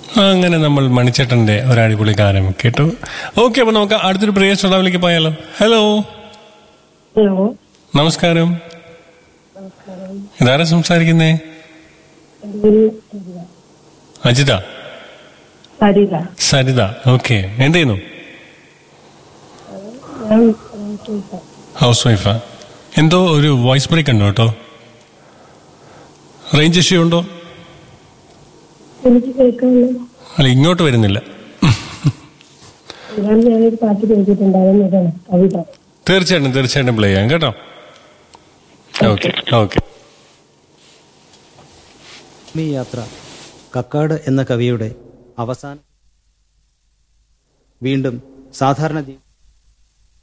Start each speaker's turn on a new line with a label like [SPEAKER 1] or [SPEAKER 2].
[SPEAKER 1] അങ്ങനെ നമ്മൾ മണിച്ചേട്ടന്റെ ഒരു അടിപൊളി ഗാനം കേട്ടു ഓക്കെ അപ്പൊ നമുക്ക് അടുത്തൊരു പ്രിയ ശ്രോതാവിലേക്ക് പോയാലോ ഹലോ
[SPEAKER 2] ഹലോ
[SPEAKER 1] നമസ്കാരം ഇതാരാ സംസാരിക്കുന്നേ
[SPEAKER 2] എൻ്റെ പേര് സരിത.
[SPEAKER 1] അജിത
[SPEAKER 2] സരിത
[SPEAKER 1] സരിത ഓക്കെ എന്ത് ചെയ്യുന്നു
[SPEAKER 2] ഞാൻ ചോദിക്കാം
[SPEAKER 1] ഹൗസ് വൈഫാ എന്തോ ഒരു വോയിസ് ബ്രേക്ക് ഉണ്ടോ കേട്ടോ റേഞ്ച് ഇഷ്യൂ ഉണ്ടോ
[SPEAKER 2] എനിക്ക് കേൾക്കാമല്ലോ
[SPEAKER 1] അല്ല ഇങ്ങോട്ട് വരുന്നില്ല
[SPEAKER 2] ഞാൻ ഞാനൊരു പാട്ട് കേട്ടിട്ടുണ്ടായിരുന്നു ഇതാണ് കവിത
[SPEAKER 1] തീർച്ചയായിട്ടും തീർച്ചയായിട്ടും പ്ലേ ചെയ്യാം കേട്ടോ ഓക്കെ ഓക്കെ
[SPEAKER 3] ഈ യാത്ര കക്കാട് എന്ന കവിയുടെ അവസാന വീണ്ടും സാധാരണ ജീ